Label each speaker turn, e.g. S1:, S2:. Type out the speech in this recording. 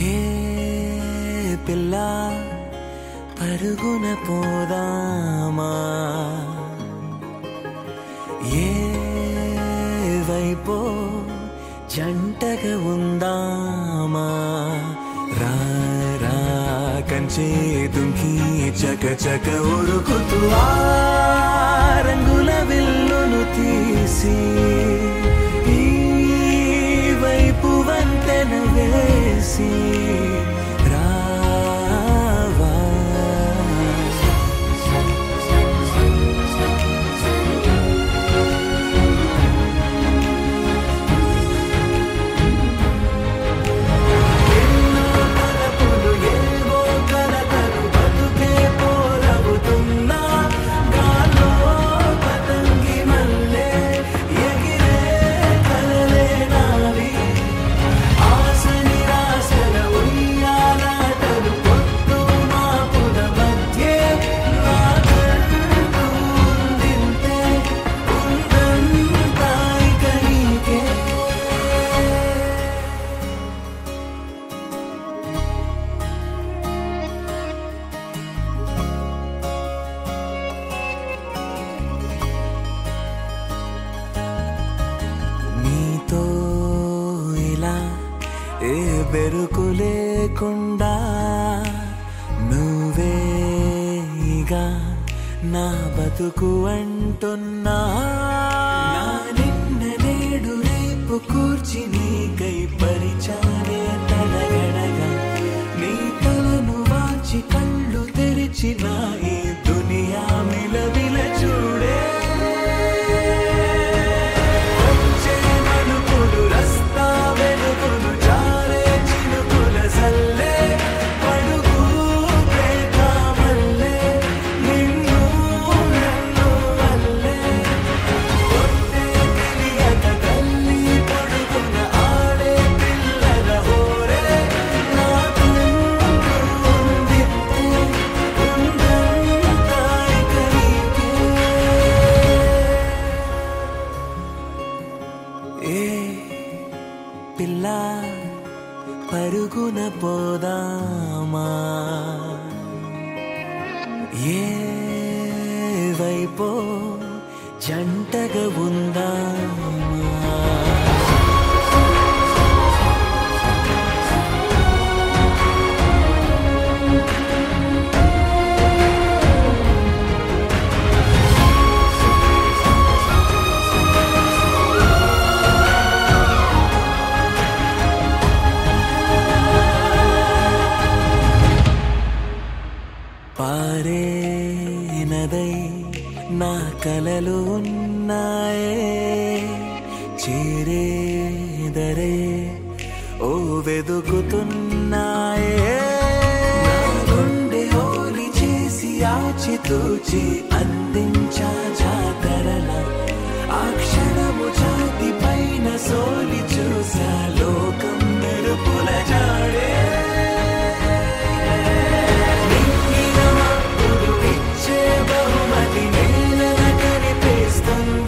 S1: ఏ పిల్ల పరుగున పోదామా ఏ వైపో జంటగా ఉందామా రా రా కంచే దుంకి చక చక ఉరుకుతూ ఆ రంగుల విల్లును తీసి ఈ వైపు వంతెన వేసి రావా ఎన్నో తలపులు ఏవో కలతలు బతుకే పోలవుతున్నా గాల్లో పతంగి మల్లె ఎగిరే కలలే నావి ఆశ నిరాశల ఉయ్యాలాటలు పొద్దు మాపుల మధ్యే నాకంటూ ఉందింతే ఉందంతా ఇక నీకే నీతో ఇలా ఏ బెరుకు లేకుండా నువ్వేగా నా బతుకు అంటున్నా నా నిన్న నేడు రేపు కూర్చి నీకై పరిచానే తడగడగా నీ తలను వాచి కళ్ళు తెరిచిన ఈ దునియా మిలవిల చూడే వచ్చే మలుపులు రస్తా వెలుగులు జారే చినుకుల సల్లే పడుగు ప్రేమ మల్లె నిన్ను నన్ను వల్లే కొట్టే తెలియక తల్లి పడుకున్న ఆడే పిల్లల హోరే నాకు ఉంది ఉందంతా ఇక నీకే ఏ పిల్ల పరుగున పోదామా ఏ వైపో జంటగా ఉందామా పారే నదై నా కలలు ఉన్నాయే చేరేదరే ఓ వెదుకుతున్నాయే నా గుండె ఓలి చేసి ఆచితూచి అందించా జాతరల ఆ క్షణము ఛాతి పైన సోలి చూసా లోకం మెరుపుల జాడే నింగిన మబ్బులు ఇచ్చే బహుమతి నేలన కనిపిస్తుంది